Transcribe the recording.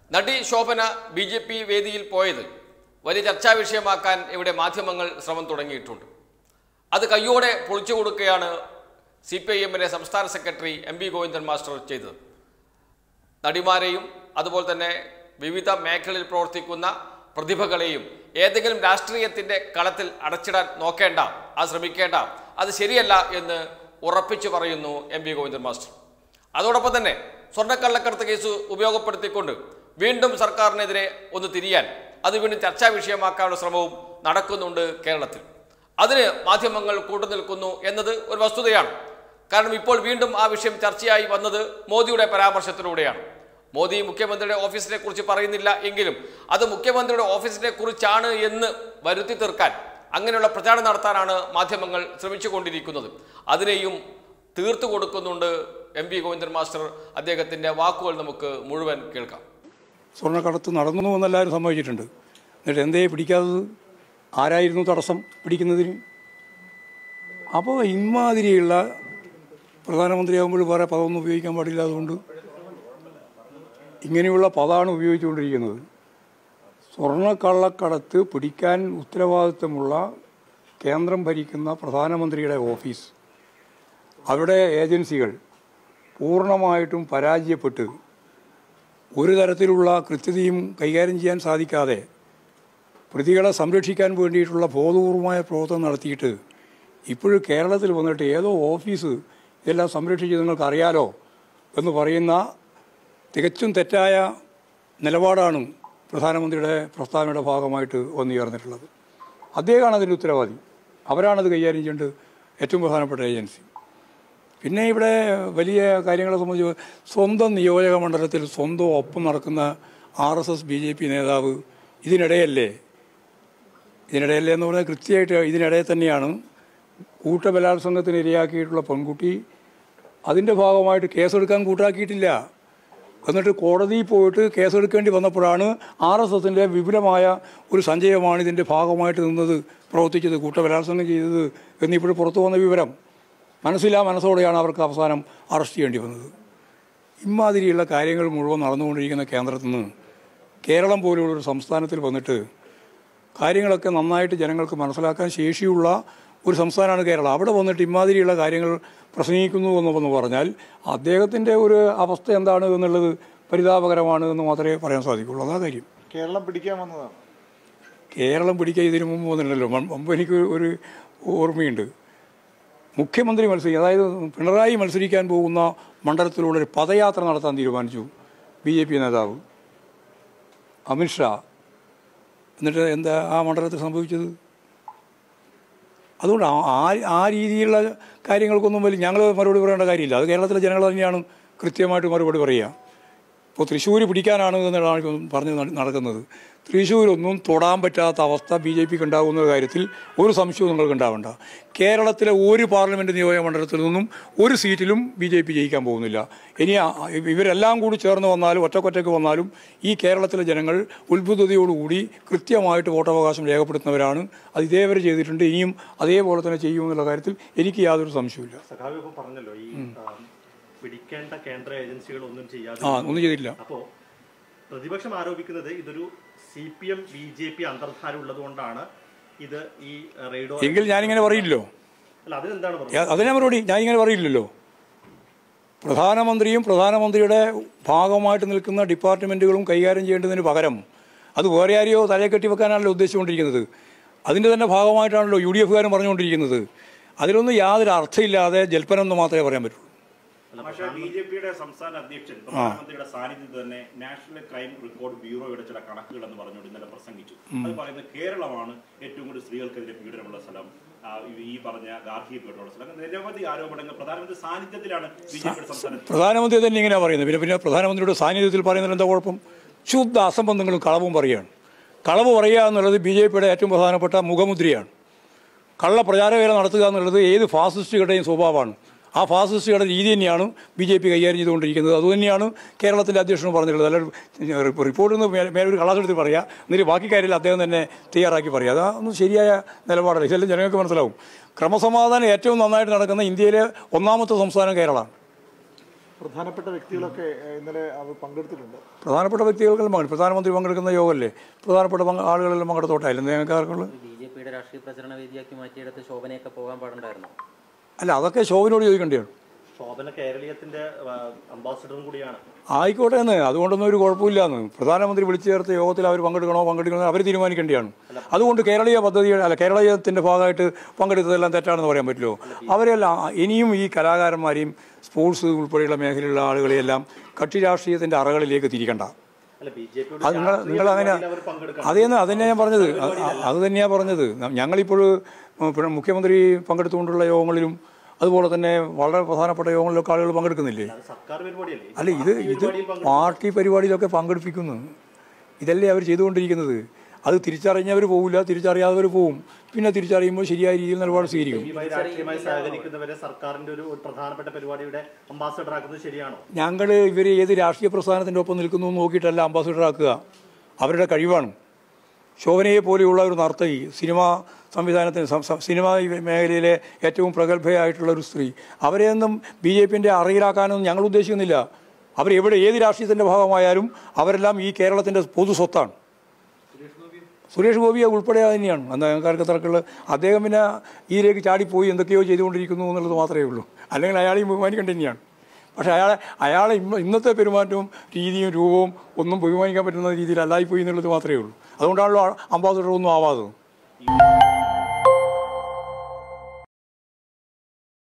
നടി Shobhana B J P വേദിയിൽ പോയത് വലിയ ചർച്ചാ വിഷയമാക്കാൻ ഇവിടെ മാധ്യമങ്ങൾ ശ്രമം തുടങ്ങിയിട്ടുണ്ട് അത് കയ്യോടെ പൊളിച്ചു കൊടുക്കുകയാണ് സി പി ഐ എമ്മിലെ സംസ്ഥാന secretary M P Govindan master ചെയ്തത് നടിമാരെയും അതുപോലെ തന്നെ വിവിധ മേഖലയിൽ പ്രവർത്തിക്കുന്ന പ്രതിഭകളെയും ഏതെങ്കിലും രാഷ്ട്രീയത്തിന്റെ കളത്തിൽ അടച്ചിടാൻ നോക്കേണ്ട അത് ശ്രമിക്കേണ്ട അത് ശരിയല്ല എന്ന് ഉറപ്പിച്ചു പറയുന്നു എം പി ഗോവിന്ദൻ മാസ്റ്റർ അതോടൊപ്പം തന്നെ സ്വർണ്ണക്കള്ളക്കടത്ത് കേസ് ഉപയോഗപ്പെടുത്തിക്കൊണ്ട് വീണ്ടും സർക്കാരിനെതിരെ ഒന്ന് തിരിയാൻ അത് വീണ്ടും ചർച്ചാ വിഷയമാക്കാനുള്ള ശ്രമവും നടക്കുന്നുണ്ട് കേരളത്തിൽ അതിന് മാധ്യമങ്ങൾ കൂട്ടുനിൽക്കുന്നു എന്നത് ഒരു വസ്തുതയാണ് കാരണം ഇപ്പോൾ വീണ്ടും ആ വിഷയം ചർച്ചയായി വന്നത് മോദിയുടെ പരാമർശത്തിലൂടെയാണ് മോദി മുഖ്യമന്ത്രിയുടെ ഓഫീസിനെ കുറിച്ച് പറയുന്നില്ല എങ്കിലും അത് മുഖ്യമന്ത്രിയുടെ ഓഫീസിനെ കുറിച്ചാണ് എന്ന് വരുത്തി തീർക്കാൻ അങ്ങനെയുള്ള പ്രചാരണം നടത്താനാണ് മാധ്യമങ്ങൾ ശ്രമിച്ചുകൊണ്ടിരിക്കുന്നത് അതിനെയും തീർത്തു കൊടുക്കുന്നുണ്ട് എം പി ഗോവിന്ദൻ മാസ്റ്റർ അദ്ദേഹത്തിന്റെ വാക്കുകൾ നമുക്ക് മുഴുവൻ കേൾക്കാം സ്വർണ്ണക്കടത്ത് നടന്നു എന്നെല്ലാവരും സമ്മതിച്ചിട്ടുണ്ട് എന്നിട്ട് എന്തേ പിടിക്കാത്തത് ആരായിരുന്നു തടസ്സം പിടിക്കുന്നതിന് അപ്പോൾ ഇമാതിരിയുള്ള പ്രധാനമന്ത്രിയാകുമ്പോൾ വേറെ പദമൊന്നും ഉപയോഗിക്കാൻ പാടില്ല അതുകൊണ്ട് ഇങ്ങനെയുള്ള പദമാണ് ഉപയോഗിച്ചുകൊണ്ടിരിക്കുന്നത് സ്വർണ്ണക്കള്ളക്കടത്ത് പിടിക്കാൻ ഉത്തരവാദിത്തമുള്ള കേന്ദ്രം ഭരിക്കുന്ന പ്രധാനമന്ത്രിയുടെ ഓഫീസ് അവരുടെ ഏജൻസികൾ പൂർണ്ണമായിട്ടും പരാജയപ്പെട്ട് ഒരു തരത്തിലുള്ള കൃത്യതയും കൈകാര്യം ചെയ്യാൻ സാധിക്കാതെ പ്രതികളെ സംരക്ഷിക്കാൻ വേണ്ടിയിട്ടുള്ള ബോധപൂർവമായ പ്രവർത്തനം നടത്തിയിട്ട് ഇപ്പോഴും കേരളത്തിൽ വന്നിട്ട് ഏതോ ഓഫീസ് ഇതെല്ലാം സംരക്ഷിച്ച് നിങ്ങൾക്ക് അറിയാലോ എന്ന് പറയുന്ന തികച്ചും തെറ്റായ നിലപാടാണ് പ്രധാനമന്ത്രിയുടെ പ്രസ്താവനയുടെ ഭാഗമായിട്ട് വന്നു ചേർന്നിട്ടുള്ളത് അദ്ദേഹമാണ് അതിൻ്റെ ഉത്തരവാദി അവരാണത് കൈകാര്യം ചെയ്യേണ്ടത് ഏറ്റവും പ്രധാനപ്പെട്ട ഏജൻസി പിന്നെ ഇവിടെ വലിയ കാര്യങ്ങളെ സംബന്ധിച്ച് സ്വന്തം നിയോജക മണ്ഡലത്തിൽ സ്വന്തം ഒപ്പം നടക്കുന്ന R S S B J P നേതാവ് ഇതിനിടയല്ലേ ഇതിനിടയല്ലേ എന്ന് പറഞ്ഞാൽ കൃത്യമായിട്ട് ഇതിനിടയിൽ തന്നെയാണ് കൂട്ടബലാത്സംഗത്തിന് ഇരയാക്കിയിട്ടുള്ള പെൺകുട്ടി അതിൻ്റെ ഭാഗമായിട്ട് കേസെടുക്കാൻ കൂട്ടാക്കിയിട്ടില്ല എന്നിട്ട് കോടതിയിൽ പോയിട്ട് കേസെടുക്കേണ്ടി വന്നപ്പോഴാണ് ആർ എസ് എസിൻ്റെ വിപുലമായ ഒരു സഞ്ചയമാണ് ഇതിൻ്റെ ഭാഗമായിട്ട് നിന്നത് പ്രവർത്തിച്ചത് കൂട്ടബലാത്സംഗം ചെയ്തത് എന്നിപ്പോഴും പുറത്തു വന്ന വിവരം മനസ്സിലാ മനസ്സോടെയാണ് അവർക്ക് അവസാനം അറസ്റ്റ് ചെയ്യേണ്ടി വന്നത് ഇമാതിരിയുള്ള കാര്യങ്ങൾ മുഴുവൻ നടന്നുകൊണ്ടിരിക്കുന്ന കേന്ദ്രത്തിൽ നിന്ന് കേരളം പോലുള്ള ഒരു സംസ്ഥാനത്തിൽ വന്നിട്ട് കാര്യങ്ങളൊക്കെ നന്നായിട്ട് ജനങ്ങൾക്ക് മനസ്സിലാക്കാൻ ശേഷിയുള്ള ഒരു സംസ്ഥാനമാണ് കേരളം അവിടെ വന്നിട്ട് ഇമാതിരിയുള്ള കാര്യങ്ങൾ പ്രസംഗിക്കുന്നു എന്ന് പറഞ്ഞാൽ അദ്ദേഹത്തിൻ്റെ ഒരു അവസ്ഥ എന്താണ് എന്നുള്ളത് പരിതാപകരമാണ് എന്ന് മാത്രമേ പറയാൻ സാധിക്കുള്ളൂ അതാ കാര്യം കേരളം പിടിക്കാൻ വന്നതാണ് കേരളം പിടിക്കാൻ ഇതിനു മുമ്പ് വന്നിട്ടുണ്ടല്ലോ മ- മുമ്പ് എനിക്ക് ഒരു ഓർമ്മയുണ്ട് മുഖ്യമന്ത്രി മത്സരിക്കുക അതായത് പിണറായി മത്സരിക്കാൻ പോകുന്ന മണ്ഡലത്തിലൂടെ ഒരു പദയാത്ര നടത്താൻ തീരുമാനിച്ചു ബി ജെ പി നേതാവ് അമിത്ഷാ എന്നിട്ട് എന്താ ആ മണ്ഡലത്തിൽ സംഭവിച്ചത് അതുകൊണ്ട് ആ- ആ ആ രീതിയിലുള്ള കാര്യങ്ങൾക്കൊന്നും വലിയ ഞങ്ങൾ മറുപടി പറയേണ്ട കാര്യമില്ല അത് കേരളത്തിലെ ജനങ്ങൾ തന്നെയാണ് കൃത്യമായിട്ട് മറുപടി പറയുക ഇപ്പോൾ തൃശ്ശൂർ പിടിക്കാനാണ് എന്നാണ് ഇപ്പം പറഞ്ഞ് നട- നടക്കുന്നത് തൃശ്ശൂരൊന്നും തൊടാൻ പറ്റാത്ത അവസ്ഥ ബി ജെ പിക്ക് ഉണ്ടാകുന്ന കാര്യത്തിൽ ഒരു സംശയവും നിങ്ങൾക്ക് ഉണ്ടാവണ്ട കേരളത്തിലെ ഒരു പാർലമെൻറ്റ് നിയോജക മണ്ഡലത്തിൽ നിന്നും ഒരു സീറ്റിലും ബി ജെ പി ജയിക്കാൻ പോകുന്നില്ല ഇനി ആ- ഇവരെല്ലാം കൂടി ചേർന്ന് വന്നാലും ഒറ്റക്കൊറ്റയ്ക്ക് വന്നാലും ഈ കേരളത്തിലെ ജനങ്ങൾ ഉത്ബുദ്ധതയോടുകൂടി കൃത്യമായിട്ട് വോട്ടവകാശം രേഖപ്പെടുത്തുന്നവരാണ് അത് ഇതേവരെ ചെയ്തിട്ടുണ്ട് ഇനിയും അതേപോലെ തന്നെ ചെയ്യുമെന്നുള്ള കാര്യത്തിൽ എനിക്ക് യാതൊരു സംശയവുമില്ല സഖാവ് ഇപ്പൊ പറഞ്ഞല്ലോ ഈ ആ, പിടിക്കേണ്ട കേന്ദ്ര ഏജൻസികൾ ഒന്നും ചെയ്യാതെ ആ ഒന്നും ചെയ്തില്ല അപ്പോ പ്രതിപക്ഷം ആരോപിക്കുന്നത് ഇതൊരു C P M B J P അന്തർധാര ഉള്ളത് കൊണ്ടാണ് ഇത് ഈ റെയ്ഡോ എങ്കിൽ ഞാനിങ്ങനെ പറയില്ലല്ലോ അല്ല അതിനെന്താണ് പറഞ്ഞത് യാ- അതിനെ മറുപടി ഞാൻ ഇങ്ങനെ പറയില്ലല്ലോ പ്രധാനമന്ത്രിയും പ്രധാനമന്ത്രിയുടെ ഭാഗമായിട്ട് നിൽക്കുന്ന ഡിപ്പാർട്ട്മെൻറ്റുകളും കൈകാര്യം ചെയ്യേണ്ടതിന് പകരം അത് വേറെ ആരെയോ തലയെ കെട്ടി വെക്കാനാണല്ലോ ഉദ്ദേശിച്ചുകൊണ്ടിരിക്കുന്നത് അതിൻ്റെ തന്നെ ഭാഗമായിട്ടാണല്ലോ യു ഡി എഫുകാരും പറഞ്ഞുകൊണ്ടിരിക്കുന്നത് അതിലൊന്നും യാതൊരു അർത്ഥമില്ലാതെ ജൽപ്പനം എന്ന് മാത്രമേ പറയാൻ പറ്റൂ പക്ഷേ ബി ജെ പിയുടെ സംസ്ഥാന അധ്യക്ഷൻ പ്രധാനമന്ത്രിയുടെ സാന്നിധ്യത്തിൽ തന്നെ നാഷണൽ ക്രൈം റെക്കോർഡ് ബ്യൂറോയുടെ ചില കണക്കുകൾ എന്ന് പറഞ്ഞുകൊണ്ട് ഇന്നലെ പ്രസംഗിച്ചു അത് പറയുന്നത് കേരളമാണ് ഏറ്റവും കൂടുതൽ സ്ത്രീകൾക്കെതിരെ പീഡനമുള്ള സ്ഥലം ആ, ഈ- ഈ പറഞ്ഞ ഗാർഹിക പീഡനമുള്ള സ്ഥലം അങ്ങനെ നിരവധി ആരോപണങ്ങൾ പ്രധാനമന്ത്രി സാന്നിധ്യത്തിലാണ് ബി ജെ പിയുടെ സംസ്ഥാന പ്രധാനമന്ത്രി തന്നെ ഇങ്ങനെ പറയുന്നത് പിന്നെ പിന്നെ പ്രധാനമന്ത്രിയുടെ സാന്നിധ്യത്തിൽ പറയുന്നതിൽ എന്താ കുഴപ്പം ശുദ്ധ അസംബന്ധങ്ങളും കളവും പറയുകയാണ് കളവ് പറയുക എന്നുള്ളത് ബി ജെ പിയുടെ ഏറ്റവും പ്രധാനപ്പെട്ട മുഖമുദ്രയാണ് കള്ള പ്രചാരവേല നടത്തുക എന്നുള്ളത് ഏത് ഫാസിസ്റ്റുകളുടെയും സ്വഭാവമാണ് ആ ഫാസിസ്റ്റുകളുടെ രീതി തന്നെയാണ് ബി ജെ പി കൈകാര്യം ചെയ്തുകൊണ്ടിരിക്കുന്നത് അതുതന്നെയാണ് കേരളത്തിലെ അധ്യക്ഷനും പറഞ്ഞിട്ടുള്ളത് അല്ല റിപ്പോർട്ടിൽ നിന്ന് മേലെ മേലെ ഒരു കള്ളാസെടുത്ത് പറയുക എന്നിട്ട് ബാക്കി കാര്യത്തിൽ അദ്ദേഹം തന്നെ തയ്യാറാക്കി പറയുക അതൊന്നും ശരിയായ നിലപാടല്ല ഇതെല്ലാം ജനങ്ങൾക്ക് മനസ്സിലാവും ക്രമസമാധാനം ഏറ്റവും നന്നായിട്ട് നടക്കുന്ന ഇന്ത്യയിലെ ഒന്നാമത്തെ സംസ്ഥാനം കേരളമാണ് പ്രധാനപ്പെട്ട വ്യക്തികളൊക്കെ ഏഹ്, ഇന്നലെ അവർ പങ്കെടുത്തിട്ടുണ്ട് പ്രധാനപ്പെട്ട വ്യക്തികൾക്കെല്ലാം പങ്കെടുക്കും പ്രധാനമന്ത്രി പങ്കെടുക്കുന്ന യോഗമല്ലേ പ്രധാനപ്പെട്ട പങ്ക് ആളുകളെല്ലാം പങ്കെടുത്തോട്ടെ അല്ലെന്ന് ഞങ്ങൾക്ക് ആർക്കുള്ളൂ ബി ജെ പിയുടെ രാഷ്ട്രീയ പ്രചരണ വേദിയാക്കി മാറ്റിയെടുത്ത് ശോഭനയൊക്കെ പോകാൻ പാടുണ്ടായിരുന്നു അല്ല അതൊക്കെ ശോഭനോട് ചോദിക്കേണ്ടതാണ് ശോഭന കേരളീയത്തിന്റെ അംബാസിഡറും കൂടിയാണ് ആയിക്കോട്ടെ എന്ന് അതുകൊണ്ടൊന്നും ഒരു കുഴപ്പമില്ല എന്ന് പ്രധാനമന്ത്രി വിളിച്ചു ചേർത്ത യോഗത്തിൽ അവർ പങ്കെടുക്കണോ പങ്കെടുക്കണോ അവർ തീരുമാനിക്കേണ്ടതാണ് അതുകൊണ്ട് കേരളീയ പദ്ധതി അല്ല കേരളീയത്തിൻ്റെ ഭാഗമായിട്ട് പങ്കെടുത്തതെല്ലാം തെറ്റാണെന്ന് പറയാൻ പറ്റുമോ അവരെല്ലാം ഇനിയും ഈ കലാകാരന്മാരെയും സ്പോർട്സ് ഉൾപ്പെടെയുള്ള മേഖലയിലുള്ള ആളുകളെയെല്ലാം കക്ഷി രാഷ്ട്രീയത്തിൻ്റെ അറകളിലേക്ക് തിരിക്കണ്ട അല്ല ബി ജെ അത് നിങ്ങൾ നിങ്ങൾ അങ്ങനെ അവർ പങ്കെടുക്കണം അത് തന്നെ അത് തന്നെയാണ് ഞാൻ പറഞ്ഞത് അത് അത് തന്നെയാണ് പറഞ്ഞത് ഞങ്ങളിപ്പോൾ മുഖ്യമന്ത്രി പങ്കെടുത്തുകൊണ്ടുള്ള യോഗങ്ങളിലും അതുപോലെ തന്നെ വളരെ പ്രധാനപ്പെട്ട യോഗങ്ങളിലൊക്കെ ആളുകൾ പങ്കെടുക്കുന്നില്ലേ അത് സർക്കാർ പരിപാടിയല്ലേ അല്ല ഇത് ഇത് പാർട്ടി പരിപാടിയിലൊക്കെ പങ്കെടുപ്പിക്കുന്നു ഇതല്ലേ അവർ ചെയ്തുകൊണ്ടിരിക്കുന്നത് അത് തിരിച്ചറിഞ്ഞവർ പോകില്ല തിരിച്ചറിയാത്തവർ പോവും പിന്നെ തിരിച്ചറിയുമ്പോൾ ശരിയായ രീതിയിൽ നിലപാട് സ്വീകരിക്കും ഇതുമായി രാഷ്ട്രീയമായി സഹകരിക്കുന്നവരെ സർക്കാരിന്റെ ഒരു ഒരു പ്രധാനപ്പെട്ട പരിപാടിയുടെ അംബാസഡർ ആക്കുന്നത് ശരിയാണോ ഞങ്ങൾ ഇവർ ഏത് രാഷ്ട്രീയ പ്രസ്ഥാനത്തിൻ്റെ ഒപ്പം നിൽക്കുന്നു എന്ന് നോക്കിയിട്ടല്ല അംബാസിഡർ ആക്കുക അവരുടെ കഴിവാണ് ശോഭനയെ പോലെയുള്ള ഒരു നർത്തകി സിനിമ സംവിധാനത്തിന് സം- സം- സിനിമ മേഖലയിലെ ഏറ്റവും പ്രഗത്ഭയായിട്ടുള്ള ഒരു സ്ത്രീ അവരെയൊന്നും ബി ജെ പിൻ്റെ അറയിലാക്കാനൊന്നും ഞങ്ങൾ ഉദ്ദേശിക്കുന്നില്ല അവരെവിടെ ഏത് രാഷ്ട്രീയത്തിൻ്റെ ഭാഗമായാലും അവരെല്ലാം ഈ കേരളത്തിൻ്റെ പൊതു സ്വത്താണ് സുരേഷ് ഗോപിയെ ഉൾപ്പെടെ അത് തന്നെയാണ് എന്താ ഞങ്ങൾക്ക് തർക്കമുള്ള അദ്ദേഹം പിന്നെ ഇതിലേക്ക് ചാടിപ്പോയി എന്തൊക്കെയോ ചെയ്തുകൊണ്ടിരിക്കുന്നു എന്നുള്ളത് മാത്രമേ ഉള്ളൂ അല്ലെങ്കിൽ അയാളെയും ബഹുമാനിക്കേണ്ട തന്നെയാണ് പക്ഷേ അയാളെ അയാളെ ഇന്ന് ഇന്നത്തെ പെരുമാറ്റവും രീതിയും രൂപവും ഒന്നും ബഹുമാനിക്കാൻ പറ്റുന്ന രീതിയിൽ അല്ലായിപ്പോയി എന്നുള്ളത് മാത്രമേ ഉള്ളൂ അതുകൊണ്ടാണല്ലോ അംബാസഡർ ഒന്നും ആവാത്തത്